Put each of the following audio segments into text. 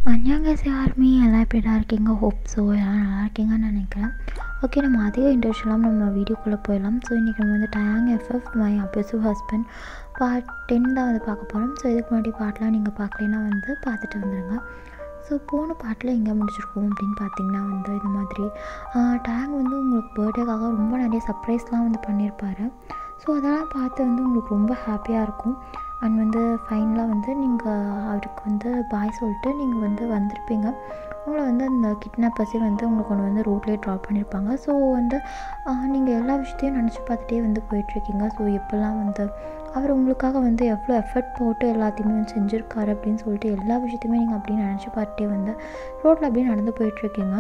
அன்யாங்கஸ் யாருமே எல்லாம் எப்படிடா இருக்கீங்க ஹோப் ஸோ எல்லாம் நல்லா இருக்கீங்கன்னு நினைக்கிறேன் ஓகே நம்ம அதிக இன்ட்ரெஸ்ட்லாம் நம்ம வீடியோக்குள்ளே போயிடலாம் ஸோ இன்றைக்கி நம்ம வந்து டயாங் எஃப்எஃப் my abusive husband part ten தான் வந்து பார்க்க போகிறோம் ஸோ இதுக்கு முன்னாடி பாட்டெலாம் நீங்கள் பார்க்கலைன்னா வந்து பார்த்துட்டு வந்துடுங்க ஸோ போன பாட்டில் எங்கே முடிச்சிருக்கோம் அப்படின்னு பார்த்தீங்கன்னா வந்து இது மாதிரி டேங் வந்து உங்களுக்கு பர்த்டேக்காக ரொம்ப நிறைய சர்ப்ரைஸ்லாம் வந்து பண்ணியிருப்பாரு ஸோ அதெல்லாம் பார்த்து வந்து உங்களுக்கு ரொம்ப ஹாப்பியாக இருக்கும் அண்ட் வந்து ஃபைனலாக வந்து நீங்கள் அவருக்கு வந்து பாய் சொல்லிட்டு நீங்கள் வந்து வந்திருப்பீங்க உங்களை வந்து அந்த கிட்னாப்பர்ஸே வந்து உங்களுக்கு ஒன்று வந்து ரோட்லேயே ட்ராப் பண்ணியிருப்பாங்க ஸோ வந்து நீங்கள் எல்லா விஷயத்தையும் நினச்சி பார்த்துட்டே வந்து போயிட்டுருக்கீங்க ஸோ எப்போல்லாம் வந்து அவர் உங்களுக்காக வந்து எவ்வளோ எஃபர்ட் போட்டு எல்லாத்தையுமே வந்து செஞ்சுருக்காரு அப்படின்னு சொல்லிட்டு எல்லா விஷயத்தையுமே நீங்கள் அப்படியே நினச்சி பார்த்துட்டே வந்து ரோட்டில் அப்படியே நடந்து போயிட்டுருக்கீங்க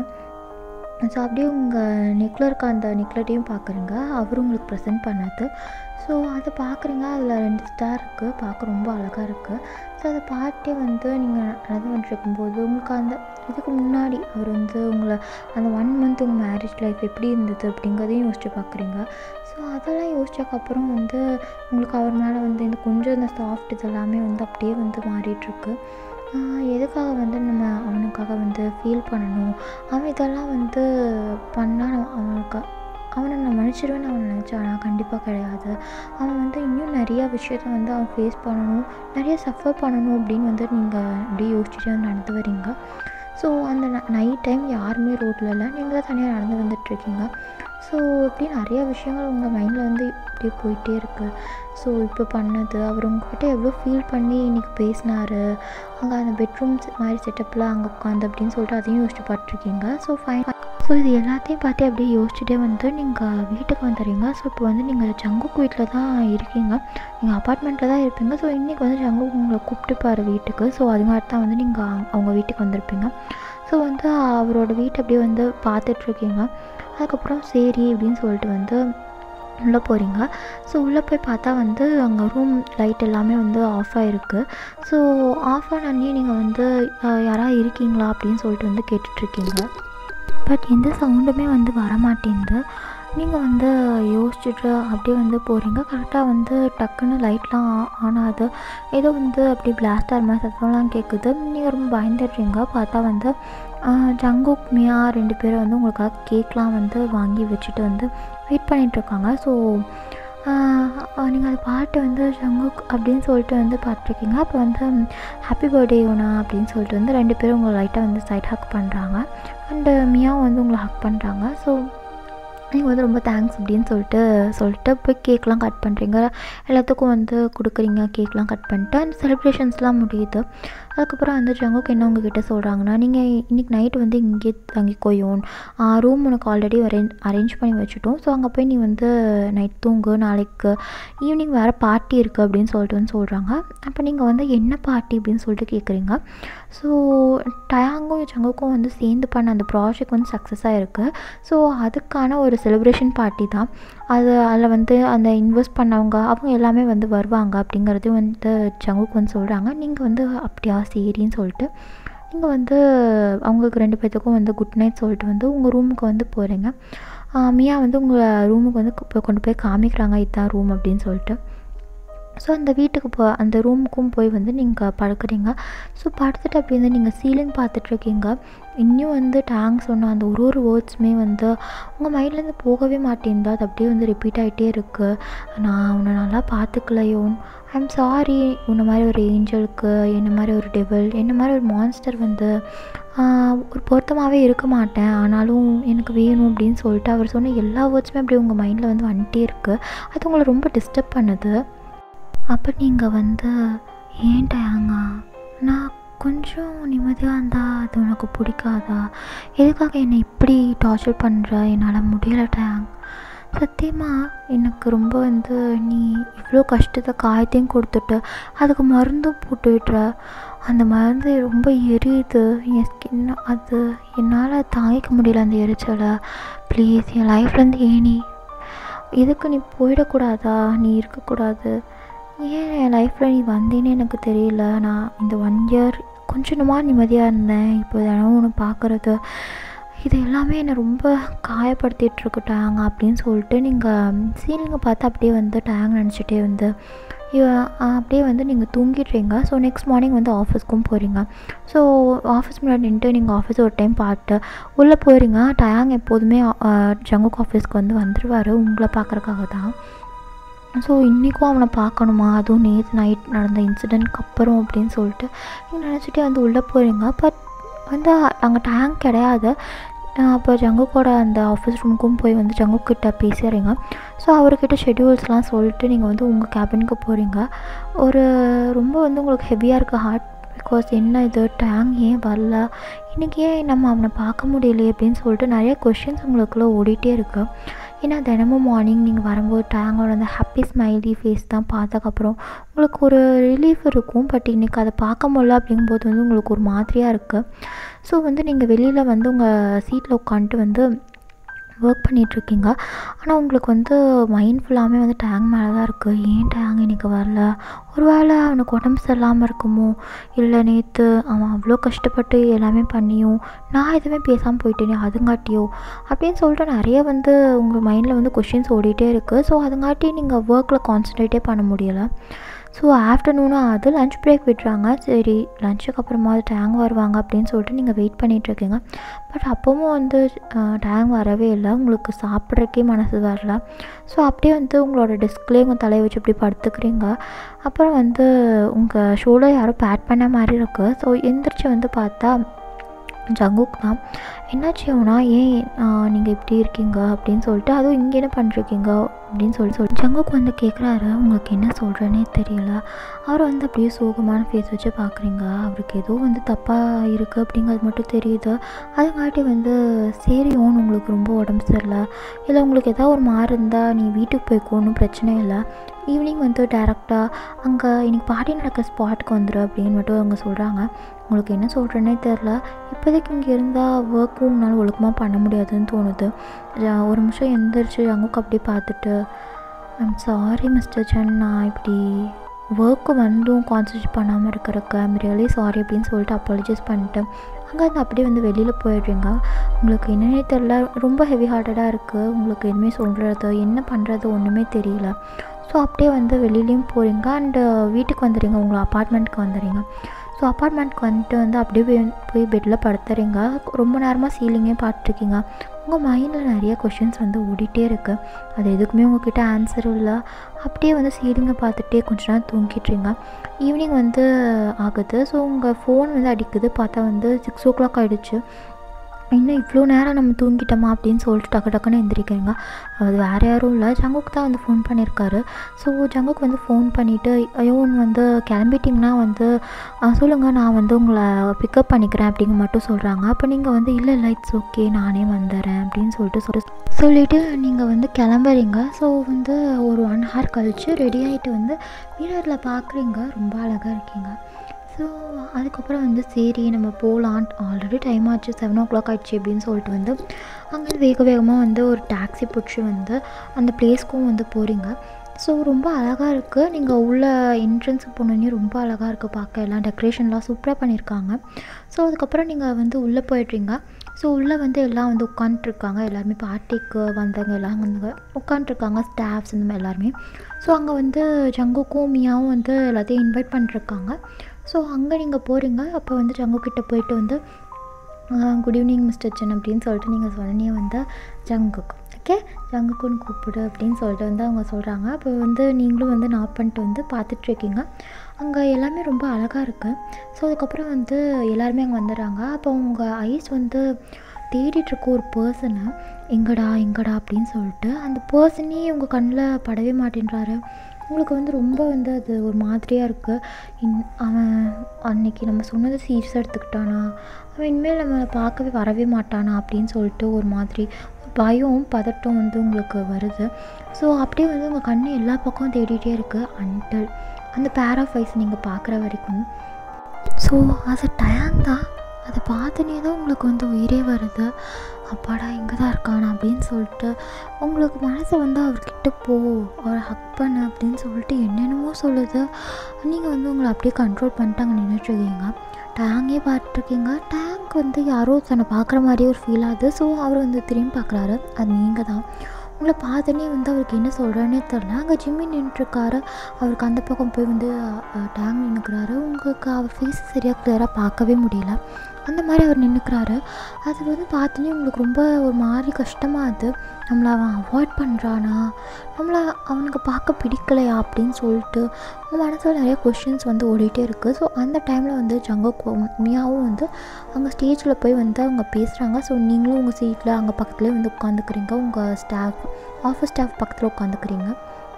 ஸோ அப்படியே உங்கள் நெக்கில் இருக்க அந்த நெக்லெட்டையும் பார்க்குறீங்க அவர் உங்களுக்கு ப்ரெசென்ட் பண்ணது ஸோ அதை பார்க்குறீங்க அதில் ரெண்டு ஸ்டார் இருக்குது பார்க்க ரொம்ப அழகாக இருக்குது ஸோ அதை பார்த்துட்டே வந்து நீங்கள் நடந்து வந்துருக்கும்போது உங்களுக்கு அந்த இதுக்கு முன்னாடி அவர் வந்து உங்களை அந்த ஒன் மந்த் உங்கள் மேரேஜ் லைஃப் எப்படி இருந்தது அப்படிங்கிறதையும் யோசிச்சு பார்க்குறீங்க ஸோ அதெல்லாம் யோசிச்சக்கப்புறம் வந்து உங்களுக்கு அவர் மேலே வந்து இந்த கொஞ்சம் இந்த சாஃப்ட் இதெல்லாமே வந்து அப்படியே வந்து மாறிட்டுருக்கு எதுக்காக வந்து நம்ம அவனுக்காக வந்து ஃபீல் பண்ணணும் அவன் இதெல்லாம் வந்து பண்ணால் நம்ம அவனுக்கு அவனை நான் மன்னிச்சிடுவேன்னு அவன் நினச்சான் ஆனால் கண்டிப்பாக கிடையாது அவன் வந்து இன்னும் நிறையா விஷயத்த வந்து அவன் ஃபேஸ் பண்ணணும் நிறைய சஃபர் பண்ணணும் அப்படின்னு வந்து நீங்கள் அப்படியே யோசிச்சுட்டு வந்து நடந்து வரீங்க ஸோ அந்த நைட் டைம் யாருமே ரோட்டில் இல்லை நீங்கள் தான் தனியாக நடந்து வந்துட்டுருக்கீங்க ஸோ இப்படி நிறையா விஷயங்கள் உங்கள் மைண்டில் வந்து இப்படியே போயிட்டே இருக்குது ஸோ இப்போ பண்ணது அவர் உங்ககிட்ட எவ்வளோ ஃபீல் பண்ணி இன்றைக்கி பேசினார் அங்கே அந்த பெட்ரூம்ஸ் மாதிரி செட்டப்பில் அங்கே உட்காந்து அப்படின்னு சொல்லிட்டு அதையும் யோசிச்சு பார்த்துருக்கீங்க ஸோ ஃபைன் ஸோ இது எல்லாத்தையும் பார்த்து அப்படியே யோசிச்சுட்டே வந்து நீங்கள் வீட்டுக்கு வந்துடுறீங்க ஸோ இப்போ வந்து நீங்கள் ஜங்குக் வீட்டில் தான் இருக்கீங்க நீங்கள் அப்பார்ட்மெண்ட்டில் தான் இருப்பீங்க ஸோ இன்றைக்கி வந்து ஜங்குக் உங்களை கூப்பிட்டுப்பாரு வீட்டுக்கு ஸோ அதுங்காட்டி தான் வந்து நீங்கள் அவங்க வீட்டுக்கு வந்திருப்பீங்க ஸோ வந்து அவரோட வீட்டை அப்படியே வந்து பார்த்துட்ருக்கீங்க அதுக்கப்புறம் சரி அப்படின்னு சொல்லிட்டு வந்து உள்ளே போகிறீங்க ஸோ உள்ளே போய் பார்த்தா வந்து அங்கே ரூம் லைட் எல்லாமே வந்து ஆஃப் ஆகிருக்கு ஸோ ஆஃப் ஆனே நீங்கள் வந்து யாராவது இருக்கீங்களா அப்படின்னு சொல்லிட்டு வந்து கேட்டுட்ருக்கீங்க பட் எந்த சவுண்டுமே வந்து வரமாட்டேங்குது நீங்கள் வந்து யோசிச்சுட்டு அப்படியே வந்து போகிறீங்க கரெக்டாக வந்து டக்குன்னு லைட்லாம் ஆன் ஆகுது ஏதோ வந்து அப்படி பிளாஸ்ட் ஆகிற மாதிரி சத்தம்லாம் கேட்குது நீங்கள் ரொம்ப பயந்துடுறீங்க பார்த்தா வந்து ஜங்குக் மியா ரெண்டு பேரும் வந்து உங்களுக்காக கேக்லாம் வந்து வாங்கி வச்சுட்டு வந்து வெயிட் பண்ணிகிட்ருக்காங்க ஸோ நீங்கள் அதை பாட்டு வந்து ஜங்குக் அப்படின்னு சொல்லிட்டு வந்து பார்த்துருக்கீங்க அப்போ வந்து ஹாப்பி பர்த்டே யோனா அப்படின்னு சொல்லிட்டு வந்து ரெண்டு பேரும் உங்களை லைட்டாக வந்து சைட் ஹக் பண்ணுறாங்க அண்டு மியாவும் வந்து உங்களை ஹக் பண்ணுறாங்க ஸோ நீங்கள் வந்து ரொம்ப தேங்க்ஸ் அப்படின்னு சொல்லிட்டு சொல்லிட்டு போய் கேக்லாம் கட் பண்ணுறீங்க எல்லாத்துக்கும் வந்து கொடுக்குறீங்க கேக்லாம் கட் பண்ணிட்டு அந்த செலிப்ரேஷன்ஸ்லாம் முடியுது அதுக்கப்புறம் வந்து ஜங்குக்கு என்ன உங்ககிட்ட சொல்கிறாங்கன்னா நீங்கள் இன்றைக்கி நைட்டு வந்து இங்கே தங்கிக்கோயோன் ரூம் உனக்கு ஆல்ரெடி அரேஞ்ச் அரேஞ்ச் பண்ணி வச்சுட்டோம் ஸோ அங்கே போய் நீ வந்து நைட் தூங்கு நாளைக்கு ஈவினிங் வேறு பார்ட்டி இருக்குது அப்படின்னு சொல்லிட்டு வந்து சொல்கிறாங்க அப்போ நீங்கள் வந்து என்ன பார்ட்டி அப்படின்னு சொல்லிட்டு கேட்குறீங்க ஸோ டயாங்கும் ஜங்குக்கும் வந்து சேர்ந்து பண்ண அந்த ப்ராஜெக்ட் வந்து சக்ஸஸாக இருக்குது ஸோ அதுக்கான ஒரு செலிப்ரேஷன் பார்ட்டி தான் அது அதில் வந்து அந்த இன்வெஸ்ட் பண்ணவங்க அவங்க எல்லாமே வந்து வருவாங்க அப்படிங்கிறதையும் வந்து ஜங்குக்கு வந்து சொல்கிறாங்க நீங்கள் வந்து அப்படியா சரின்னு சொல்லிட்டு நீங்கள் வந்து அவங்களுக்கு ரெண்டு பேர்த்துக்கும் வந்து குட் நைட் சொல்லிட்டு வந்து உங்கள் ரூமுக்கு வந்து போகிறீங்க மியா வந்து உங்கள் ரூமுக்கு வந்து கொண்டு போய் காமிக்கிறாங்க இதுதான் ரூம் அப்படின்னு சொல்லிட்டு ஸோ அந்த வீட்டுக்கு போ அந்த ரூமுக்கும் போய் வந்து நீங்கள் படுக்கிறீங்க ஸோ படுத்துட்டு அப்படி வந்து நீங்கள் சீலிங் பார்த்துட்ருக்கீங்க இன்னும் வந்து டேங்க் சொன்ன அந்த ஒரு ஒரு வேர்ட்ஸுமே வந்து உங்கள் மைண்ட்லேருந்து போகவே மாட்டேங்குது அது அப்படியே வந்து ரிப்பீட் ஆகிட்டே இருக்குது நான் உன்னை நல்லா பார்த்துக்கலையோ ஐம் சாரி உன்னை மாதிரி ஒரு ஏஞ்சலுக்கு என்ன மாதிரி ஒரு டெவல் என்ன மாதிரி ஒரு மான்ஸ்டர் வந்து ஒரு பொருத்தமாகவே இருக்க மாட்டேன் ஆனாலும் எனக்கு வேணும் அப்படின்னு சொல்லிட்டு அவர் சொன்ன எல்லா வேர்ட்ஸுமே அப்படியே உங்கள் மைண்டில் வந்து வந்துட்டே இருக்குது அது உங்களை ரொம்ப டிஸ்டர்ப் பண்ணுது அப்போ நீங்கள் வந்து ஏன் டயாங்கா நான் கொஞ்சம் நிம்மதியாக இருந்தால் அது உனக்கு பிடிக்காதா எதுக்காக என்னை இப்படி டார்ச்சர் பண்ணுற என்னால் முடியலை டயாங் சத்தியமாக எனக்கு ரொம்ப வந்து நீ இவ்வளோ கஷ்டத்தை காயத்தையும் கொடுத்துட்டு அதுக்கு மருந்தும் போட்டு விட்டுற அந்த மருந்து ரொம்ப எரியுது என் ஸ்கின் அது என்னால் தாங்கிக்க முடியல அந்த எரிச்சலை ப்ளீஸ் என் லைஃப்லேருந்து ஏனி இதுக்கு நீ போயிடக்கூடாதா நீ இருக்கக்கூடாது ஏன் என் லைஃப்பில் நீ வந்தேன்னு எனக்கு தெரியல நான் இந்த ஒன் இயர் கொஞ்சமாக நிம்மதியாக இருந்தேன் இப்போ தினமும் ஒன்று பார்க்குறது இது எல்லாமே என்னை ரொம்ப காயப்படுத்திகிட்ருக்கு டேங் அப்படின்னு சொல்லிட்டு நீங்கள் சீலிங்கை பார்த்து அப்படியே வந்து டேங் நினச்சிட்டே வந்து அப்படியே வந்து நீங்கள் தூங்கிடுறீங்க ஸோ நெக்ஸ்ட் மார்னிங் வந்து ஆஃபீஸ்க்கும் போகிறீங்க ஸோ ஆஃபீஸ் முன்னாடி நின்றுட்டு நீங்கள் ஆஃபீஸ் ஒரு டைம் பார்த்து உள்ளே போகிறீங்க டயாங் எப்போதுமே ஜங்குக் ஆஃபீஸ்க்கு வந்து வந்துடுவார் உங்களை பார்க்குறக்காக தான் ஸோ இன்றைக்கும் அவனை பார்க்கணுமா அதுவும் நேற்று நைட் நடந்த இன்சிடெண்ட்க்கு அப்புறம் அப்படின்னு சொல்லிட்டு நீங்கள் நினச்சிட்டே வந்து உள்ளே போகிறீங்க பட் வந்து அங்கே டேங்க் கிடையாது அப்போ ஜங்குக்கோட அந்த ஆஃபீஸ் ரூமுக்கும் போய் வந்து ஜங்குக் கிட்ட பேசுகிறீங்க ஸோ அவர்கிட்ட ஷெட்யூல்ஸ்லாம் சொல்லிட்டு நீங்கள் வந்து உங்கள் கேபினுக்கு போகிறீங்க ஒரு ரொம்ப வந்து உங்களுக்கு ஹெவியாக இருக்குது ஹார்ட் பிகாஸ் என்ன இது டேங் ஏன் வரல இன்றைக்கி ஏன் நம்ம அவனை பார்க்க முடியலையே அப்படின்னு சொல்லிட்டு நிறைய கொஷின்ஸ் உங்களுக்குள்ளே ஓடிட்டே இருக்குது ஏன்னா தினமும் மார்னிங் நீங்கள் வரும்போது டேங்கோட அந்த ஹாப்பி ஸ்மைலி ஃபேஸ் தான் பார்த்ததுக்கப்புறம் உங்களுக்கு ஒரு ரிலீஃப் இருக்கும் பட் இன்றைக்கி அதை பார்க்க முடியல அப்படிங்கும்போது வந்து உங்களுக்கு ஒரு மாதிரியாக இருக்குது ஸோ வந்து நீங்கள் வெளியில் வந்து உங்கள் சீட்டில் உட்காந்துட்டு வந்து ஒர்க் பண்ணிகிட்ருக்கீங்க ஆனால் உங்களுக்கு வந்து மைண்ட் ஃபுல்லாமே வந்து டேங் மேலே தான் இருக்குது ஏன் டேங் இன்றைக்கி வரல ஒரு வேளை அவனுக்கு உடம்பு சரியில்லாமல் இருக்குமோ இல்லை நேற்று அவன் அவ்வளோ கஷ்டப்பட்டு எல்லாமே பண்ணியும் நான் எதுவுமே பேசாமல் போயிட்டேனே அதுங்காட்டியோ அப்படின்னு சொல்லிட்டு நிறைய வந்து உங்கள் மைண்டில் வந்து கொஷின்ஸ் ஓடிட்டே இருக்குது ஸோ அதுங்காட்டி நீங்கள் ஒர்க்கில் கான்சன்ட்ரேட்டே பண்ண முடியலை ஸோ ஆஃப்டர்நூனும் அது லஞ்ச் பிரேக் விட்டுறாங்க சரி லஞ்சுக்கு அப்புறமா அது டேங் வருவாங்க அப்படின்னு சொல்லிட்டு நீங்கள் வெயிட் பண்ணிகிட்ருக்கீங்க பட் அப்போவும் வந்து டேங் வரவே இல்லை உங்களுக்கு சாப்பிட்றக்கே மனசு வரல ஸோ அப்படியே வந்து உங்களோட டெஸ்க்லேயே உங்கள் தலையை வச்சு இப்படி படுத்துக்கிறீங்க அப்புறம் வந்து உங்கள் ஷோவில் யாரும் பேட் பண்ண மாதிரி இருக்குது ஸோ எந்திரிச்சு வந்து பார்த்தா ஜங்குக் தான் என்னாச்சு அவனா ஏன் நீங்கள் இப்படி இருக்கீங்க அப்படின்னு சொல்லிட்டு அதுவும் இங்கே என்ன பண்ணிருக்கீங்க அப்படின்னு சொல்லி சொல்லி ஜங்குக் வந்து கேட்குறாரு உங்களுக்கு என்ன சொல்கிறேனே தெரியல அவர் வந்து அப்படியே சோகமான ஃபேஸ் வச்சு பார்க்குறீங்க அவருக்கு ஏதோ வந்து தப்பாக இருக்குது அப்படிங்கிறது மட்டும் தெரியுது அதுங்காட்டி வந்து சரி ஓன் உங்களுக்கு ரொம்ப உடம்பு சரியில்லை இல்லை உங்களுக்கு ஏதாவது ஒரு மாறு இருந்தால் நீ வீட்டுக்கு போய்க்கோ ஒன்றும் பிரச்சனை இல்லை ஈவினிங் வந்து டேரெக்டாக அங்கே இன்னைக்கு பார்ட்டி நடக்க ஸ்பாட்டுக்கு வந்துடு அப்படின்னு மட்டும் அவங்க சொல்கிறாங்க உங்களுக்கு என்ன சொல்கிறேன்னே தெரில இப்போதைக்கு இங்கே இருந்தால் ஒர்க்கும் உங்களால் ஒழுக்கமாக பண்ண முடியாதுன்னு தோணுது ஒரு நிமிஷம் எந்திரிச்சு அங்குக்கு அப்படியே பார்த்துட்டு ஐம் சாரி மிஸ்டர் சன் நான் இப்படி ஒர்க்கு வந்தும் கான்சன்ட்ரேட் பண்ணாமல் இருக்கிறக்கு ஐம் ரியலி சாரி அப்படின்னு சொல்லிட்டு அப்பாலஜைஸ் பண்ணிட்டு அங்கேருந்து அப்படியே வந்து வெளியில் போயிடுறீங்க உங்களுக்கு என்னன்னே தெரில ரொம்ப ஹெவி ஹார்ட்டடாக இருக்குது உங்களுக்கு எதுவுமே சொல்கிறது என்ன பண்ணுறது ஒன்றுமே தெரியல ஸோ அப்படியே வந்து வெளியிலையும் போகிறீங்க அண்டு வீட்டுக்கு வந்துடுறீங்க உங்களை அப்பார்ட்மெண்ட்டுக்கு வந்துடுறீங்க ஸோ அப்பார்ட்மெண்ட்க்கு வந்துட்டு வந்து அப்படியே போய் போய் பெட்டில் படுத்துறீங்க ரொம்ப நேரமாக சீலிங்கே பார்த்துருக்கீங்க உங்கள் மைண்டில் நிறைய கொஷின்ஸ் வந்து ஓடிட்டே இருக்குது அது எதுக்குமே உங்ககிட்ட ஆன்சரும் இல்லை அப்படியே வந்து சீலிங்கை பார்த்துட்டே கொஞ்ச நேரம் தூங்கிட்டுறீங்க ஈவினிங் வந்து ஆகுது ஸோ உங்கள் ஃபோன் வந்து அடிக்குது பார்த்தா வந்து சிக்ஸ் ஓ கிளாக் ஆகிடுச்சு இன்னும் இவ்வளோ நேரம் நம்ம தூங்கிட்டோமா அப்படின்னு சொல்லிட்டு டக்கு டக்குன்னு எந்திரிக்கிறீங்க அது வேறு யாரும் இல்லை ஜங்குக்கு தான் வந்து ஃபோன் பண்ணியிருக்காரு ஸோ ஜங்குக்கு வந்து ஃபோன் பண்ணிவிட்டு ஐயோன் வந்து கிளம்பிட்டிங்கன்னா வந்து சொல்லுங்கள் நான் வந்து உங்களை பிக்கப் பண்ணிக்கிறேன் அப்படிங்க மட்டும் சொல்கிறாங்க அப்போ நீங்கள் வந்து இல்லை இல்லை இட்ஸ் ஓகே நானே வந்துடுறேன் அப்படின்னு சொல்லிட்டு சொல்லி சொல்லிவிட்டு நீங்கள் வந்து கிளம்புறீங்க ஸோ வந்து ஒரு ஒன் ஹவர் கழித்து ரெடி ஆகிட்டு வந்து மிரரில் பார்க்குறீங்க ரொம்ப அழகாக இருக்கீங்க ஸோ அதுக்கப்புறம் வந்து சரி நம்ம போகலாம் ஆல்ரெடி டைம் ஆச்சு செவன் ஓ கிளாக் ஆயிடுச்சு அப்படின்னு சொல்லிட்டு வந்து அங்கே வேக வேகமாக வந்து ஒரு டாக்ஸி பிடிச்சி வந்து அந்த பிளேஸ்க்கும் வந்து போகிறீங்க ஸோ ரொம்ப அழகாக இருக்குது நீங்கள் உள்ள என்ட்ரன்ஸுக்கு போனோடனே ரொம்ப அழகாக இருக்குது பார்க்க எல்லாம் டெக்கரேஷன்லாம் சூப்பராக பண்ணியிருக்காங்க ஸோ அதுக்கப்புறம் நீங்கள் வந்து உள்ளே போய்ட்றீங்க ஸோ உள்ளே வந்து எல்லாம் வந்து உட்காந்துட்ருக்காங்க எல்லாருமே பார்ட்டிக்கு வந்தவங்க எல்லாம் வந்து உட்காந்துட்ருக்காங்க ஸ்டாஃப்ஸ் இந்த மாதிரி எல்லாருமே ஸோ அங்கே வந்து ஜங்குக்கும் மியாவும் வந்து எல்லாத்தையும் இன்வைட் பண்ணிருக்காங்க ஸோ அங்கே நீங்கள் போகிறீங்க அப்போ வந்து ஜங்கு கிட்ட போயிட்டு வந்து குட் ஈவினிங் மிஸ்டர் சென் அப்படின்னு சொல்லிட்டு நீங்கள் சொன்னே வந்து ஜங்குக்கு ஓகே ஜங்குக்குன்னு கூப்பிடு அப்படின்னு சொல்லிட்டு வந்து அவங்க சொல்கிறாங்க அப்போ வந்து நீங்களும் வந்து நாப் பண்ணிட்டு வந்து பார்த்துட்ருக்கீங்க அங்கே எல்லாமே ரொம்ப அழகாக இருக்குது ஸோ அதுக்கப்புறம் வந்து எல்லாருமே அங்கே வந்துடுறாங்க அப்போ உங்கள் ஐஸ் வந்து தேடிட்டுருக்க ஒரு பர்சனை எங்கடா எங்கடா அப்படின்னு சொல்லிட்டு அந்த பர்சனே உங்கள் கண்ணில் படவே மாட்டேன்றாரு உங்களுக்கு வந்து ரொம்ப வந்து அது ஒரு மாதிரியாக இருக்குது இன் அவன் அன்னைக்கு நம்ம சொன்னதை சீரியஸாக எடுத்துக்கிட்டானா அவன் இனிமேல் நம்மளை பார்க்கவே வரவே மாட்டானா அப்படின்னு சொல்லிட்டு ஒரு மாதிரி பயம் பதட்டம் வந்து உங்களுக்கு வருது ஸோ அப்படியே வந்து உங்கள் கண் எல்லா பக்கமும் தேடிகிட்டே இருக்குது அன்டில் அந்த பேர் ஆஃப் ஐஸ் நீங்கள் பார்க்குற வரைக்கும் ஸோ அது டயாங் தான் அதை பார்த்தனே தான் உங்களுக்கு வந்து உயிரே வருது அப்பாடா இங்கே தான் இருக்கானா அப்படின்னு சொல்லிட்டு உங்களுக்கு மனசை வந்து அவர்கிட்ட போ அவரை ஹக் பண்ணு அப்படின்னு சொல்லிட்டு என்னென்னமோ சொல்லுது நீங்கள் வந்து உங்களை அப்படியே கண்ட்ரோல் பண்ணிட்டு அங்கே நின்றுட்டுருக்கீங்க டேங்கே பார்த்துருக்கீங்க டேங்க் வந்து யாரோ தன்னை பார்க்குற மாதிரியே ஒரு ஃபீல் ஆகுது ஸோ அவர் வந்து திரும்பி பார்க்குறாரு அது நீங்கள் தான் உங்களை பார்த்தோன்னே வந்து அவருக்கு என்ன சொல்கிறேன்னே தெரில அங்கே ஜிம்மி நின்றுருக்காரு அவருக்கு அந்த பக்கம் போய் வந்து டேங் நின்றுக்கிறாரு உங்களுக்கு அவர் ஃபேஸ் சரியாக கிளியராக பார்க்கவே முடியல அந்த மாதிரி அவர் நின்றுக்கிறாரு அது வந்து பார்த்தோன்னே உங்களுக்கு ரொம்ப ஒரு மாதிரி கஷ்டமாகுது நம்மளை அவன் அவாய்ட் பண்ணுறானா நம்மளை அவனுக்கு பார்க்க பிடிக்கலையா அப்படின்னு சொல்லிட்டு உங்கள் மனசில் நிறைய கொஷின்ஸ் வந்து ஓடிட்டே இருக்குது ஸோ அந்த டைமில் வந்து ஜங்கோ மியாவும் வந்து அங்கே ஸ்டேஜில் போய் வந்து அவங்க பேசுகிறாங்க ஸோ நீங்களும் உங்கள் சீட்டில் அங்கே பக்கத்துலேயே வந்து உட்காந்துக்கிறீங்க உங்கள் ஸ்டாஃப் ஆஃபீஸ் ஸ்டாஃப் பக்கத்தில் உட்காந்துக்கிறீங்க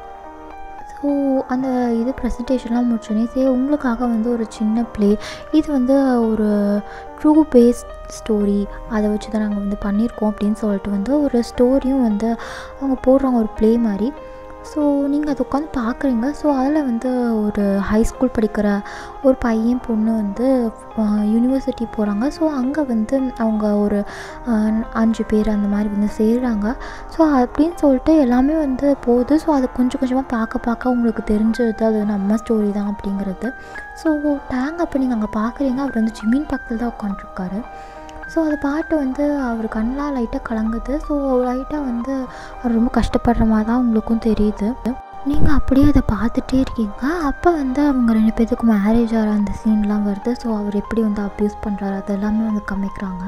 ஸோ அந்த இது ப்ரெசன்டேஷன்லாம் முடிச்சோன்னே சரி உங்களுக்காக வந்து ஒரு சின்ன ப்ளே இது வந்து ஒரு ட்ரூ பேஸ்ட் ஸ்டோரி அதை வச்சு தான் நாங்கள் வந்து பண்ணியிருக்கோம் அப்படின்னு சொல்லிட்டு வந்து ஒரு ஸ்டோரியும் வந்து அவங்க போடுறாங்க ஒரு ப்ளே மாதிரி ஸோ நீங்கள் அதை உட்காந்து பார்க்குறீங்க ஸோ அதில் வந்து ஒரு ஹை ஸ்கூல் படிக்கிற ஒரு பையன் பொண்ணு வந்து யூனிவர்சிட்டி போகிறாங்க ஸோ அங்கே வந்து அவங்க ஒரு அஹ், அஞ்சு பேர் அந்த மாதிரி வந்து சேர்றாங்க ஸோ அப்படின்னு சொல்லிட்டு எல்லாமே வந்து போகுது ஸோ அது கொஞ்சம் கொஞ்சமாக பார்க்க பார்க்க உங்களுக்கு தெரிஞ்சது அது நம்ம ஸ்டோரி தான் அப்படிங்கிறது ஸோ டேங் அப்போ நீங்கள் அங்கே பார்க்குறீங்க அவர் வந்து ஜிமின் பக்கத்தில் தான் உட்காந்துருக்காரு ஸோ அது பாட்டு வந்து அவர் கண்ணெலாம் லைட்டாக கலங்குது ஸோ லைட்டாக வந்து அவர் ரொம்ப கஷ்டப்படுற மாதிரி தான் உங்களுக்கும் தெரியுது நீங்கள் அப்படியே அதை பார்த்துட்டே இருக்கீங்க அப்போ வந்து அவங்க ரெண்டு பேத்துக்கு மேரேஜ் ஆகிற அந்த சீன்லாம் வருது ஸோ அவர் எப்படி வந்து அப்யூஸ் பண்ணுறாரு அதெல்லாமே வந்து காமிக்கிறாங்க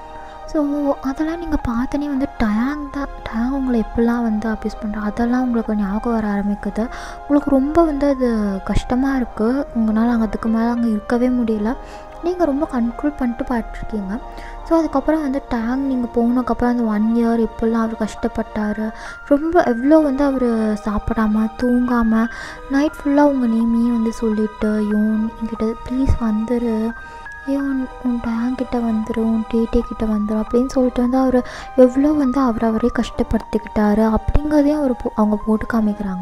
ஸோ அதெல்லாம் நீங்கள் பார்த்தோன்னே வந்து டயாங் தான் டயாங் உங்களை எப்படிலாம் வந்து அப்யூஸ் பண்ணுறா அதெல்லாம் உங்களுக்கு ஞாபகம் வர ஆரம்பிக்குது உங்களுக்கு ரொம்ப வந்து அது கஷ்டமாக இருக்குது உங்களால் அங்கே அதுக்கு மேலே அங்கே இருக்கவே முடியல நீங்கள் ரொம்ப கண்ட்ரோல் பண்ணிட்டு பார்த்துருக்கீங்க ஸோ அதுக்கப்புறம் வந்து டேங் நீங்கள் போனதுக்கப்புறம் அந்த ஒன் இயர் எப்படிலாம் அவர் கஷ்டப்பட்டார் ரொம்ப எவ்வளோ வந்து அவர் சாப்பிடாம தூங்காமல் நைட் ஃபுல்லாக உங்கள் நேமையே வந்து சொல்லிட்டு யோன் என்கிட்ட ப்ளீஸ் வந்துரு ஏன் உன் உன் டேங் கிட்ட வந்துடும் உன் டேட்டே கிட்ட வந்துடும் அப்படின்னு சொல்லிட்டு வந்து அவர் எவ்வளோ வந்து அவர் அவரே கஷ்டப்படுத்திக்கிட்டாரு அப்படிங்கிறதையும் அவர் போ- அவங்க போட்டு காமிக்கிறாங்க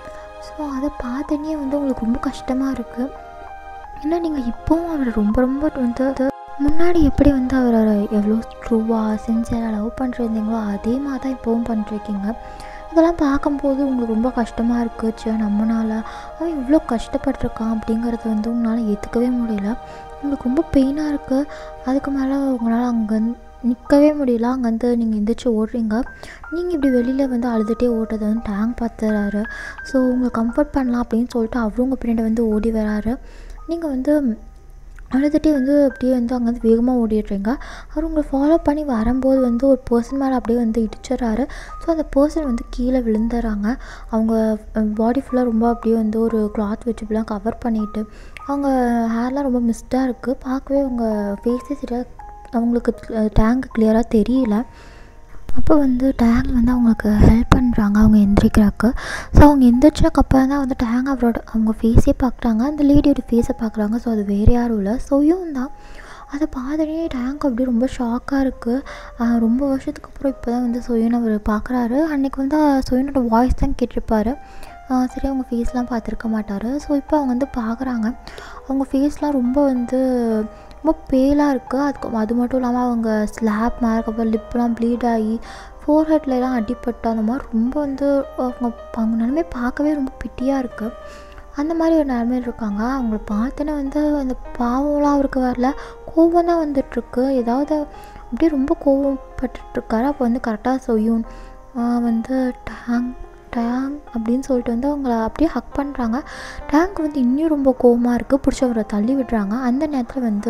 ஸோ அதை பார்த்தோன்னே வந்து உங்களுக்கு ரொம்ப கஷ்டமாக இருக்குது ஏன்னா நீங்கள் இப்போவும் அவரை ரொம்ப ரொம்ப வந்து அது முன்னாடி எப்படி வந்து அவரை எவ்வளோ ட்ரூவாக சின்சியராக லவ் பண்ணிருந்தீங்களோ அதே மாதிரி தான் இப்போவும் பண்ணிருக்கீங்க இதெல்லாம் பார்க்கும்போது உங்களுக்கு ரொம்ப கஷ்டமாக இருக்குது சே நம்மனால அவன் இவ்வளோ கஷ்டப்பட்டிருக்கான் அப்படிங்கிறது வந்து உங்களால் ஏற்றுக்கவே முடியல உங்களுக்கு ரொம்ப பெயினாக இருக்குது அதுக்கு மேலே உங்களால் அங்கே நிற்கவே முடியல அங்கேருந்து நீங்கள் எந்திரிச்சு ஓடுறீங்க நீங்கள் இப்படி வெளியில் வந்து அழுதுகிட்டே ஓடுறதை வந்து டேங்க் பார்த்துறாரு ஸோ உங்களை கம்ஃபர்ட் பண்ணலாம் அப்படின்னு சொல்லிட்டு அவரும் உங்கள் பின்னாடி வந்து ஓடி வராரு நீங்கள் வந்து அழுதுகிட்டே வந்து அப்படியே வந்து அங்கேருந்து வேகமாக ஓடிடுறீங்க அவர் உங்களை ஃபாலோ பண்ணி வரும்போது வந்து ஒரு பர்சன் மேலே அப்படியே வந்து இடிச்சிடறாரு ஸோ அந்த பர்சன் வந்து கீழே விழுந்துடுறாங்க அவங்க பாடி ஃபுல்லாக ரொம்ப அப்படியே வந்து ஒரு கிளாத் வச்சு இப்படிலாம் கவர் பண்ணிட்டு அவங்க ஹேர்லாம் ரொம்ப மிஸ்டாக இருக்குது பார்க்கவே அவங்க ஃபேஸே சரியாக அவங்களுக்கு டேங்க் கிளியராக தெரியல அப்போ வந்து டேங் வந்து அவங்களுக்கு ஹெல்ப் பண்ணுறாங்க அவங்க எந்திரிக்கிறக்கு ஸோ அவங்க எந்திரிச்சதுக்கப்புறம் தான் வந்து டேங் அவரோட அவங்க ஃபேஸே பார்க்குறாங்க அந்த லேடியோட ஃபேஸை பார்க்குறாங்க ஸோ அது வேறு யாரும் இல்லை சொயும் தான் அதை பார்த்தோன்னே டேங்க் அப்படியே ரொம்ப ஷாக்காக இருக்குது ரொம்ப வருஷத்துக்கு அப்புறம் இப்போ தான் வந்து சொயன் அவர் பார்க்குறாரு அன்றைக்கி வந்து சொயனோட வாய்ஸ் தான் கேட்டிருப்பாரு ஆஹ் சரி அவங்க ஃபேஸ்லாம் பார்த்துருக்க மாட்டார் ஸோ இப்போ அவங்க வந்து பார்க்குறாங்க அவங்க ஃபேஸ்லாம் ரொம்ப வந்து ரொம்ப பேலாக இருக்குது அதுக்கு அது மட்டும் இல்லாமல் அவங்க ஸ்லாப் மார்க்கப்புறம் லிப்லாம் ப்ளீட் ஆகி ஃபோர்ஹெட்லலாம் அடிபட்டு அந்த மாதிரி ரொம்ப வந்து அவங்க அவங்க நிலமே பார்க்கவே ரொம்ப பிட்டியாக இருக்குது அந்த மாதிரி ஒரு நிலமையில இருக்காங்க அவங்கள பார்த்தோன்னே வந்து அந்த பாவம்லாம் அவருக்கு வரல கோவம் தான் வந்துட்டுருக்கு ஏதாவது அப்படியே ரொம்ப கோவப்பட்டுட்ருக்காரு அப்போ வந்து கரெக்டாக சொய்யும் வந்து டேங் டேங் அப்படின்னு சொல்லிட்டு வந்து அவங்கள அப்படியே ஹக் பண்ணுறாங்க டேங்க் வந்து இன்னும் ரொம்ப கோவமாக இருக்குது பிடிச்சி அவரை தள்ளி விடுறாங்க அந்த நேரத்தில் வந்து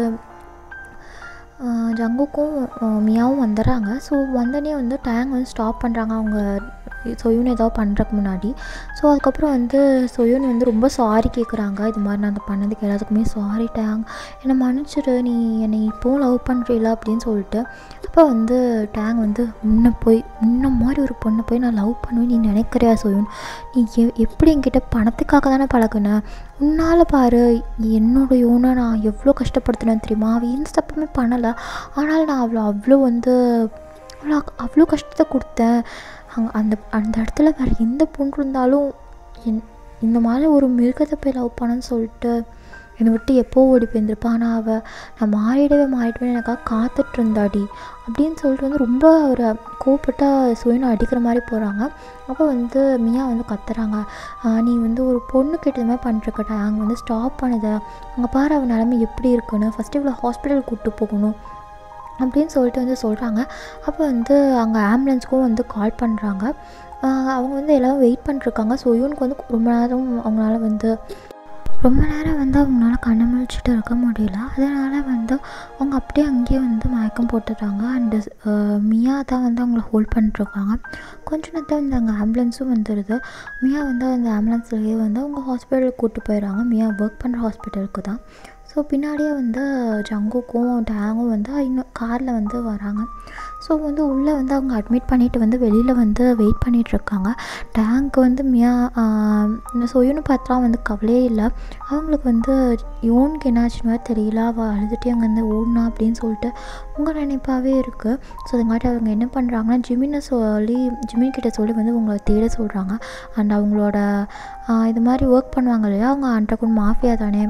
ஆஹ் ஜங்குக்கும் ஆஹ் மியாவும் வந்துடுறாங்க ஸோ வந்தோடனே வந்து டேங் வந்து ஸ்டாப் பண்ணுறாங்க அவங்க சொயூன் ஏதாவது பண்ணுறதுக்கு முன்னாடி ஸோ அதுக்கப்புறம் வந்து சொயூன் வந்து ரொம்ப சாரி கேட்குறாங்க இது மாதிரி நான் பண்ணதுக்கு எல்லாத்துக்குமே சாரி டேங் என்னை மன்னிச்சிடு நீ என்னை இப்போவும் லவ் பண்ணுறீல அப்படின்னு சொல்லிட்டு அப்போ வந்து டேங் வந்து முன்ன போய் முன்ன மாதிரி ஒரு பொண்ணை போய் நான் லவ் பண்ணுவேன் நீ நினைக்கிறியா சொயூன் நீ எ எப்படி என்கிட்ட பணத்துக்காக தானே பழகுன உன்னால் பாரு என்னோட யோனை நான் எவ்வளோ கஷ்டப்படுத்தினேன் தெரியுமா அவள் எந்த தப்புமே பண்ணலை ஆனால் நான் அவளை அவ்வளோ வந்து அவ்வளோ அவ்வளோ கஷ்டத்தை கொடுத்தேன் அங்கே அந்த அந்த இடத்துல வேறு எந்த பொண்ணு இருந்தாலும் என் இந்த மாதிரி ஒரு மிருகத்தை போய் லவ் பண்ணேன்னு சொல்லிட்டு என்னை விட்டு எப்போ ஓடி போயிருந்திருப்பா ஆனால் அவள் நான் மாறிடவே மாறிடுவேன் எனக்காக காத்துட்டு இருந்தாடி அப்படின்னு சொல்லிட்டு வந்து ரொம்ப அவரை கோவப்பட்டா சுயனை அடிக்கிற மாதிரி போகிறாங்க அப்போ வந்து மியா வந்து கத்துறாங்க "ஆஹ் நீ வந்து ஒரு பொண்ணு கிட்ட இது மாதிரி பண்ணிருக்கட்டா அங்கே வந்து ஸ்டாப் பண்ணுத அங்கே பாரு அவன் நிலமை எப்படி இருக்குன்னு ஃபஸ்ட்டு இவ்வளோ ஹாஸ்பிட்டல் கூப்பிட்டு போகணும் அப்படின்னு சொல்லிட்டு வந்து சொல்கிறாங்க அப்போ வந்து அங்கே ஆம்புலன்ஸ்க்கும் வந்து கால் பண்ணுறாங்க அவங்க வந்து எல்லோரும் வெயிட் பண்ணிருக்காங்க ஸோ இவனுக்கு வந்து ரொம்ப நேரம் அவங்களால வந்து ரொம்ப நேரம் வந்து அவங்களால கண்ணை முழிச்சிட்டு இருக்க முடியல அதனால் வந்து அவங்க அப்படியே அங்கேயே வந்து மயக்கம் போட்டுட்டாங்க அண்டு மியா தான் வந்து அவங்கள ஹோல்ட் பண்ணிட்டுருக்காங்க கொஞ்ச நேரத்தில் வந்து அங்கே ஆம்புலன்ஸும் வந்துடுது மியா வந்து அந்த ஆம்புலன்ஸ்லேயே வந்து அவங்க ஹாஸ்பிட்டலுக்கு கூப்பிட்டு போயிடுறாங்க மியா ஒர்க் பண்ணுற ஹாஸ்பிட்டலுக்கு தான் ஸோ பின்னாடியே வந்து ஜங்குக்கும் டேங்கும் வந்து இன்னும் காரில் வந்து வராங்க ஸோ வந்து உள்ளே வந்து அவங்க அட்மிட் பண்ணிவிட்டு வந்து வெளியில் வந்து வெயிட் பண்ணிகிட்ருக்காங்க டேங்க் வந்து மியா இந்த சொயுன்னு பார்த்தா வந்து கவலையே இல்லை அவங்களுக்கு வந்து யோனுக்கு என்னாச்சுன்னு வேறு தெரியல அவள் அழுதுகிட்டே அங்கே வந்து ஓடனா அப்படின்னு சொல்லிட்டு உங்கள் நினைப்பாகவே இருக்குது ஸோ அதுங்காட்டி அவங்க என்ன பண்ணுறாங்கன்னா ஜிமினை சொல்லி ஜிமின் கிட்ட சொல்லி வந்து உங்களை தேட சொல்கிறாங்க அண்ட் அவங்களோட இது மாதிரி ஒர்க் பண்ணுவாங்க இல்லையா அவங்க அண்டர் கிரவுண்ட் மாஃபியா தானே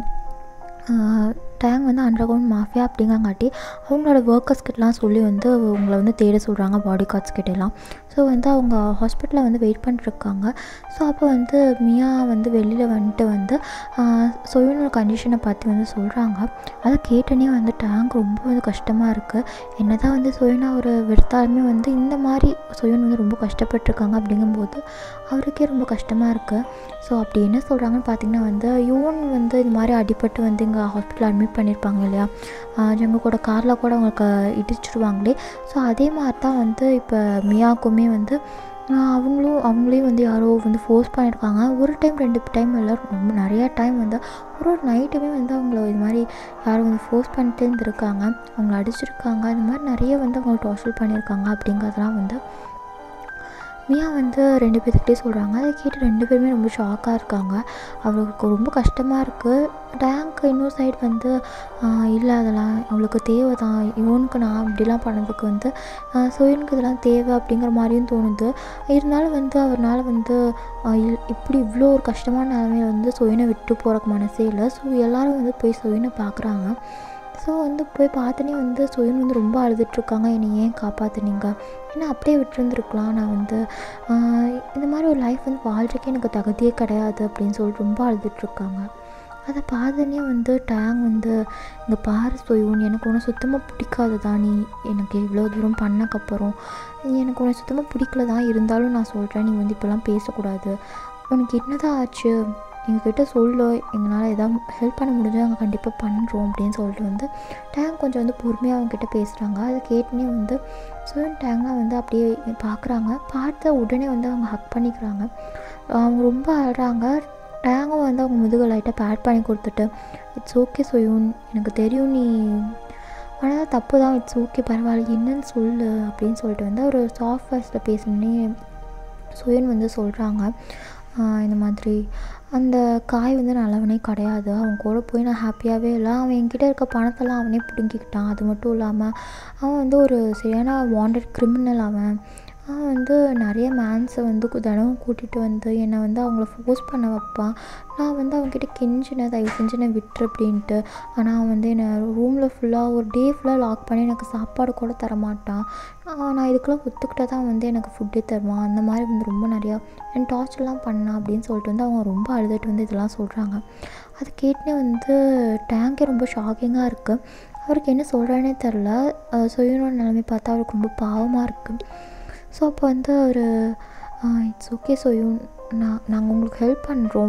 டேங் வந்து அண்டர் கிரவுண்ட் மாஃபியா அப்படிங்காங்காட்டி அவங்களோட ஒர்க்கர்ஸ்கிட்டலாம் சொல்லி வந்து உங்களை வந்து தேட சொல்கிறாங்க பாடி கார்ட்ஸ் கிட்டலாம் ஸோ வந்து அவங்க ஹாஸ்பிட்டலில் வந்து வெயிட் பண்ணிட்டுருக்காங்க ஸோ அப்போ வந்து மியா வந்து வெளியில் வந்துட்டு வந்து சொயனோட கண்டிஷனை பார்த்து வந்து சொல்கிறாங்க அதை கேட்டனே வந்து டேங்க் ரொம்ப வந்து கஷ்டமாக இருக்குது என்ன தான் வந்து சொயனா ஒரு வெறுத்தாலுமே வந்து இந்த மாதிரி சொயன் வந்து ரொம்ப கஷ்டப்பட்டுருக்காங்க அப்படிங்கும்போது அவருக்கே ரொம்ப கஷ்டமாக இருக்குது ஸோ அப்படி என்ன சொல்கிறாங்கன்னு பார்த்தீங்கன்னா வந்து யூன் வந்து இது மாதிரி அடிபட்டு வந்து இங்கே ஹாஸ்பிட்டல் அட்மிட் பண்ணியிருப்பாங்க இல்லையா ஜங்க கூட காரில் கூட அவங்களுக்கு இடிச்சிடுவாங்களே ஸோ அதே மாதிரி தான் வந்து இப்போ மியாக்குமே வந்து அவங்களும் அவங்களையும் வந்து யாரோ வந்து ஃபோர்ஸ் பண்ணியிருக்காங்க ஒரு டைம் ரெண்டு டைம் இல்லை ரொம்ப நிறையா டைம் வந்து ஒரு ஒரு நைட்டுமே வந்து அவங்கள இது மாதிரி யாரும் வந்து ஃபோர்ஸ் பண்ணிட்டே இருந்திருக்காங்க அவங்கள அடிச்சிருக்காங்க இந்த மாதிரி நிறைய வந்து அவங்களை டார்ச்சர் பண்ணியிருக்காங்க அப்படிங்கிறதுலாம் வந்து மியா வந்து ரெண்டு பேர்த்துக்கிட்டே சொல்கிறாங்க அதை கேட்டு ரெண்டு பேருமே ரொம்ப ஷாக்காக இருக்காங்க அவளுக்கு ரொம்ப கஷ்டமாக இருக்குது டேங்க் இன்னொரு சைடு வந்து இல்லை அதெல்லாம் அவளுக்கு தேவை தான் இவனுக்கு நான் இப்படிலாம் பண்ணதுக்கு வந்து ஸோ இவனுக்கு இதெல்லாம் தேவை அப்படிங்கிற மாதிரியும் தோணுது இருந்தாலும் வந்து அவரால் வந்து இப்படி இவ்வளோ ஒரு கஷ்டமான நிலமையில வந்து சொயினை விட்டு போகிறக்கு மனசே இல்லை ஸோ எல்லோரும் வந்து போய் சொயினை பார்க்குறாங்க ஸோ வந்து போய் பார்த்தோன்னே வந்து சுயன் வந்து ரொம்ப அழுதுட்ருக்காங்க என்னை ஏன் காப்பாற்றுனீங்க ஏன்னா அப்படியே விட்டுருந்துருக்கலாம் நான் வந்து இந்த மாதிரி ஒரு லைஃப் வந்து வாழ்றதுக்கே எனக்கு தகுதியே கிடையாது அப்படின்னு சொல்லிட்டு ரொம்ப அழுதுட்ருக்காங்க அதை பார்த்தோன்னே வந்து டேங் வந்து இங்கே பாரு சொய்யூன் எனக்கு ஒன்று சுத்தமாக பிடிக்காது தான் நீ எனக்கு இவ்வளோ தூரம் பண்ணக்கப்புறம் எனக்கு உன்னை சுத்தமாக பிடிக்கல தான் இருந்தாலும் நான் சொல்கிறேன் நீ வந்து இப்போல்லாம் பேசக்கூடாது உனக்கு என்னதான் ஆச்சு எங்ககிட்ட சொல்லு எங்களால் எதாவது ஹெல்ப் பண்ண முடிஞ்சால் நாங்கள் கண்டிப்பாக பண்ணுறோம் அப்படின்னு சொல்லிட்டு வந்து டேங்க் கொஞ்சம் வந்து பொறுமையாக அவங்கக்கிட்ட பேசுகிறாங்க அதை கேட்டுனே வந்து சுயன் டேங்க்லாம் வந்து அப்படியே பார்க்குறாங்க பார்த்த உடனே வந்து அவங்க ஹக் பண்ணிக்கிறாங்க அவங்க ரொம்ப அழுறாங்க டேங்கும் வந்து அவங்க முதுகு லைட்டாக பேட் பண்ணி கொடுத்துட்டு இட்ஸ் ஓகே சுயூன் எனக்கு தெரியும் நீ ஆனால் தப்பு தான் இட்ஸ் ஓகே பரவாயில்ல என்னன்னு சொல்லு அப்படின்னு சொல்லிட்டு வந்து அவர் சாஃப்ட் வாய்ஸில் பேசணுன்னே சுயன் வந்து சொல்கிறாங்க இந்த மாதிரி அந்த காய் வந்து நல்லவனே கிடையாது அவன் கூட போய் நான் ஹாப்பியாகவே இல்லை அவன் என்கிட்ட இருக்க பணத்தெல்லாம் அவனே பிடுங்கிக்கிட்டான் அது மட்டும் இல்லாமல் அவன் வந்து ஒரு சரியான வாண்டட் கிரிமினல் அவன் அவன் வந்து நிறைய மேன்ஸை வந்து தினமும் கூட்டிகிட்டு வந்து என்னை வந்து அவங்கள ஃபோர்ஸ் பண்ண வைப்பான் நான் வந்து அவன்கிட்ட கெஞ்சினேன் தயவு செஞ்சு என்னை விட்டுரு அப்படின்ட்டு ஆனால் அவன் வந்து என்னை ரூமில் ஃபுல்லாக ஒரு டே ஃபுல்லாக லாக் பண்ணி எனக்கு சாப்பாடு கூட தரமாட்டான் நான் இதுக்கெல்லாம் ஒத்துக்கிட்டால் தான் வந்து எனக்கு ஃபுட்டே தருவான் அந்த மாதிரி வந்து ரொம்ப நிறையா என் டார்ச்சர்லாம் பண்ணான் அப்படின்னு சொல்லிட்டு வந்து அவங்க ரொம்ப அழுதுட்டு வந்து இதெல்லாம் சொல்கிறாங்க அது கேட்டுனே வந்து டேங்கே ரொம்ப ஷாக்கிங்காக இருக்குது அவருக்கு என்ன சொல்கிறானே தெரில சுயனோட நிலைமை பார்த்தா அவருக்கு ரொம்ப பாவமாக இருக்குது ஸோ அப்போ வந்து அவர் இட்ஸ் ஓகே சொயூன் நான் நாங்கள் உங்களுக்கு ஹெல்ப் பண்ணுறோம்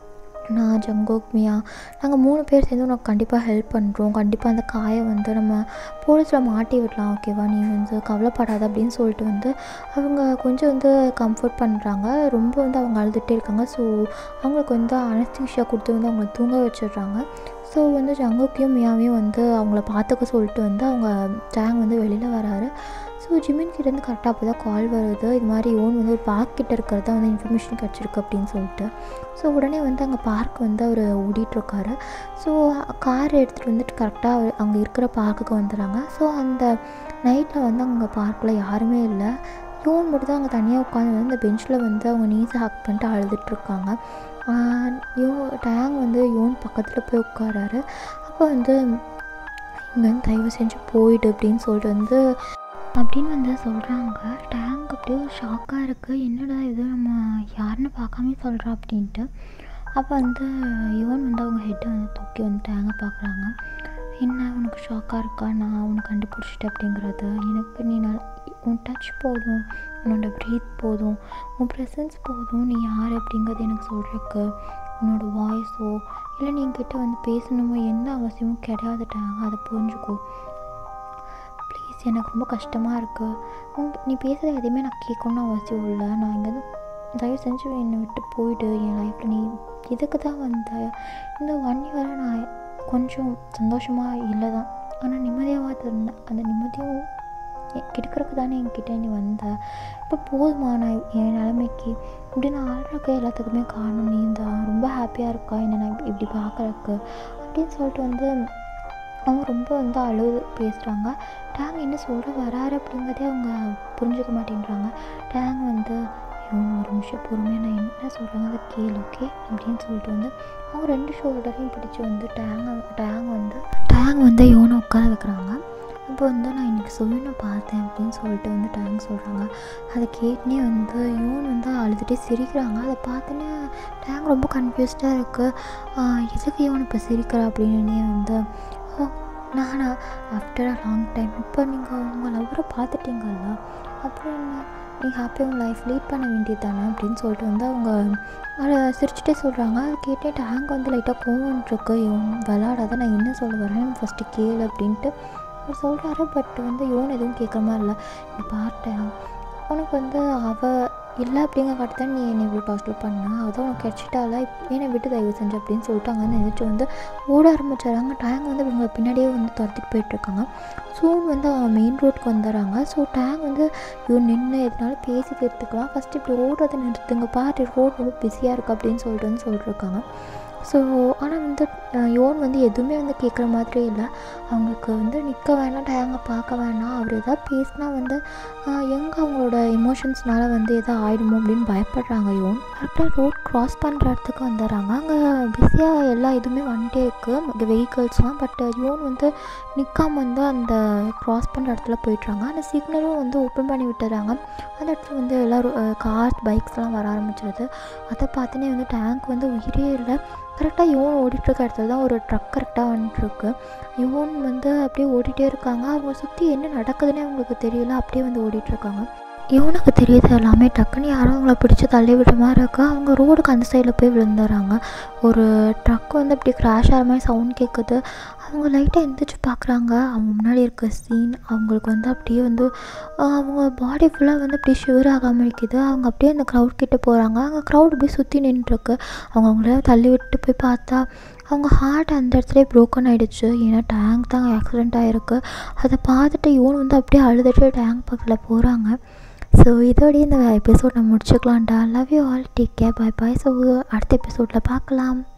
நான் ஜங்கோக் மியா நாங்கள் மூணு பேர் சேர்ந்து உனக்கு கண்டிப்பாக ஹெல்ப் பண்ணுறோம் கண்டிப்பாக அந்த காயை வந்து நம்ம போலீஸில் மாட்டி விடலாம் ஓகேவா நீ வந்து கவலைப்படாத அப்படின்னு சொல்லிட்டு வந்து அவங்க கொஞ்சம் வந்து கம்ஃபர்ட் பண்ணுறாங்க ரொம்ப வந்து அவங்க அழுதுகிட்டே இருக்காங்க ஸோ அவங்களுக்கு வந்து அனஸ்தீஷியா கொடுத்து வந்து அவங்கள தூங்க வச்சிடுறாங்க ஸோ வந்து ஜங்கோக்கையும் மியாவையும் வந்து அவங்கள பார்த்துக்க சொல்லிட்டு வந்து அவங்க டேங் வந்து வெளியில் வராரு ஸோ ஜிமின் கிட்டேருந்து கரெக்டாக அப்போ தான் கால் வருது இது மாதிரி ஓன் வந்து ஒரு பார்க் கிட்ட இருக்கிறது தான் வந்து இன்ஃபர்மேஷன் கிடச்சிருக்கு அப்படின்னு சொல்லிட்டு ஸோ உடனே வந்து அங்கே பார்க் வந்து அவர் ஓடிட்டுருக்காரு ஸோ கார் எடுத்துகிட்டு வந்துட்டு கரெக்டாக அங்கே இருக்கிற பார்க்குக்கு வந்துடுறாங்க ஸோ அந்த நைட்டில் வந்து அங்கே பார்க்கில் யாருமே இல்லை யோன் மட்டும் தான் அங்கே தனியாக உட்காந்து வந்து இந்த பெஞ்சில் வந்து அவங்க நீஸை ஹக் பண்ணிட்டு அழுதுட்ருக்காங்க யோ டேங் வந்து யோன் பக்கத்தில் போய் உட்காராரு அப்போ வந்து இங்கே வந்து தயவு செஞ்சு போயிடு அப்படின்னு சொல்லிட்டு வந்து அப்படின்னு வந்து சொல்கிறாங்க டேங்க் அப்படியே ஒரு ஷாக்காக இருக்குது என்னடா இது நம்ம யாருன்னு பார்க்காம சொல்கிறா அப்படின்ட்டு அப்போ வந்து யுவன் வந்து அவங்க ஹெட்டை வந்து தூக்கி வந்து டேங்கை பார்க்குறாங்க என்ன உனக்கு ஷாக்காக இருக்கா நான் உன்னை கண்டுபிடிச்சிட்டேன் அப்படிங்கிறது எனக்கு நீ நல் உன் டச் போதும் உன்னோட ப்ரீத் போதும் உன் ப்ரெசன்ஸ் போதும் நீ யார் அப்படிங்கிறது எனக்கு சொல்கிறக்கு உன்னோட வாய்ஸோ இல்லை நீ என்கிட்ட வந்து பேசணுமோ எந்த அவசியமும் கிடையாதுட்டாங்க அதை புரிஞ்சுக்கோ ப்ளீஸ் எனக்கு ரொம்ப கஷ்டமாக இருக்குது உங்க நீ பேசுகிறது எதுவுமே நான் கேட்கணும்னு அவசியம் இல்லை நான் இங்கேருந்து தயவு செஞ்சு என்னை விட்டு போயிடு என் லைஃப்பில் நீ இதுக்கு தான் வந்த இந்த ஒன் இயராக நான் கொஞ்சம் சந்தோஷமாக இல்லை தான் ஆனால் நிம்மதியாக இருந்தேன் அந்த நிம்மதியும் கெடுக்கிறதுக்கு தானே என்கிட்ட நீ வந்த இப்போ போதுமா நான் என் நிலமைக்கு இப்படி நான் ஆடுறக்கு எல்லாத்துக்குமே காரணம் நீ தான் ரொம்ப ஹாப்பியாக இருக்கா என்னை நான் இப்படி- இப்படி பார்க்குறக்கு அப்படின்னு சொல்லிட்டு வந்து அவங்க ரொம்ப வந்து அழுது பேசுகிறாங்க டேங் என்ன சொல்ல வராரு அப்படிங்கிறதே அவங்க புரிஞ்சுக்க மாட்டேன்றாங்க டேங் வந்து இவங்க ஒரு நிமிஷம் பொறுமையாக நான் என்ன சொல்கிறாங்க அதை கேளு ஓகே அப்படின்னு சொல்லிட்டு வந்து அவங்க ரெண்டு ஷோல்டரையும் பிடிச்சி வந்து டேங் டேங் வந்து டேங் வந்து யோனை உட்கார வைக்கிறாங்க அப்போ வந்து நான் இன்றைக்கி சுயனை பார்த்தேன் அப்படின்னு சொல்லிட்டு வந்து டேங் சொல்கிறாங்க அதை கேட்டுனே வந்து யோன் வந்து அழுதுகிட்டே சிரிக்கிறாங்க அதை பார்த்துன்னு டேங் ரொம்ப கன்ஃபியூஸ்டாக இருக்குது எதுக்கு யோன் இப்போ சிரிக்கிறா அப்படின்னு வந்து ஓ நானா ஆஃப்டர் அ லாங் டைம் இப்போ நீங்கள் உங்கள் லவ்வரை பார்த்துட்டீங்கல்ல அப்புறம் என்ன நீங்கள் ஹாப்பியாக உங்கள் லைஃப் லீட் பண்ண வேண்டியது தானே அப்படின்னு சொல்லிட்டு வந்து அவங்க அதை சிரிச்சுட்டே சொல்கிறாங்க அதை கேட்டே டேங்க் வந்து லைட்டாக கோவன்ட்ருக்கு இவன் விளாடாத நான் என்ன சொல்ல வரேன் ஃபஸ்ட்டு கேளு அப்படின்ட்டு அவர் சொல்கிறாரு பட் வந்து யோன் எதுவும் கேட்குற மாதிரி இல்லை நீ பார்த்தேன் உனக்கு வந்து அவள் இல்லை அப்படிங்கிற காட்டு தான் நீ என்னை இவ்வளோ டார்ச்சர் பண்ண அதான் உனக்கு கிடச்சிட்டால என்னை விட்டு தயவு செஞ்சு அப்படின்னு சொல்லிட்டு அங்கே எந்திரிச்சு வந்து ஓட ஆரம்பிச்சிடுறாங்க டேங் வந்து இவங்க பின்னாடியே வந்து துரத்திட்டு போயிட்டுருக்காங்க சூன் வந்து அவங்க மெயின் ரோட்க்கு வந்துடுறாங்க ஸோ டேங் வந்து இவன் நின்று எதனால பேசி தீர்த்துக்கலாம் ஃபஸ்ட்டு இப்படி ஓடுறதை நிறுத்துங்க பாரு ரோட் ரொம்ப பிஸியாக இருக்குது அப்படின்னு சொல்லிட்டு வந்து சொல்லிட்டுருக்காங்க ஸோ ஆனால் வந்து அஹ், யோன் வந்து எதுவுமே வந்து கேட்குற மாதிரியே இல்லை அவங்களுக்கு வந்து நிற்க வேணாம் டேங்க பார்க்க வேணாம் அவர் எதாவது பேசினா வந்து எங்கே அவங்களோட எமோஷன்ஸ்னால வந்து எதாவது ஆயிடுமோ அப்படின்னு பயப்படுறாங்க யோன் கரெக்டாக ரோட் க்ராஸ் பண்ணுற இடத்துக்கு வந்துடுறாங்க அங்கே பிஸியாக எல்லா இதுவுமே வந்துட்டே இருக்குது வெஹிக்கல்ஸ்லாம் பட் யோன் வந்து நிற்காம வந்து அந்த க்ராஸ் பண்ணுற இடத்துல போயிட்டுறாங்க அந்த சிக்னலும் வந்து ஓப்பன் பண்ணி விட்டுறாங்க அந்த இடத்துல வந்து எல்லோரும் கார்ஸ் பைக்ஸ்லாம் வர ஆரம்பிச்சிருது அதை பார்த்துனே வந்து டேங்க் வந்து உயிரே இல்லை கரெக்டாக யோன் ஓடிட்டுருக்க இடத்துல தான் ஒரு ட்ரக் கரெக்டாக வந்துட்டுருக்கு யோன் வந்து அப்படியே ஓடிட்டே இருக்காங்க அவங்க சுற்றி என்ன நடக்குதுன்னே அவங்களுக்கு தெரியல அப்படியே வந்து ஓடிட்டுருக்காங்க இவனுக்கு தெரியுது எல்லாமே டக்குன்னு யாரும் அவங்கள பிடிச்சி தள்ளி விடுற மாதிரி இருக்கு அவங்க ரோடுக்கு அந்த சைடில் போய் விழுந்துடுறாங்க ஒரு ட்ரக் வந்து இப்படி கிராஷ் ஆகிற மாதிரி சவுண்ட் கேட்குது அவங்க லைட்டாக எந்திரிச்சு பார்க்குறாங்க அவங்க முன்னாடி இருக்க சீன் அவங்களுக்கு வந்து அப்படியே வந்து ஆஹ், அவங்க பாடி ஃபுல்லாக வந்து அப்படியே ஷிவர் ஆகாமல் இருக்குது அவங்க அப்படியே அந்த க்ரௌட் கிட்ட போகிறாங்க அங்கே க்ரௌட் அப்படியே சுற்றி நின்றுருக்கு அவங்க அவங்கள தள்ளி விட்டு போய் பார்த்தா அவங்க ஹார்ட் அந்த இடத்துல ப்ரோக்கன் ஆகிடுச்சு ஏன்னா டேங்க் தான் ஆக்சிடெண்ட் ஆகிருக்கு அதை பார்த்துட்டு இவன் வந்து அப்படியே அழுதுட்டு டேங்க் பக்கத்தில் போகிறாங்க ஸோ இதோடய இந்த எபிசோட் நான் முடிச்சுக்கலாம்டா love you all take care bye bye so அடுத்த எபிசோடில் பார்க்கலாம்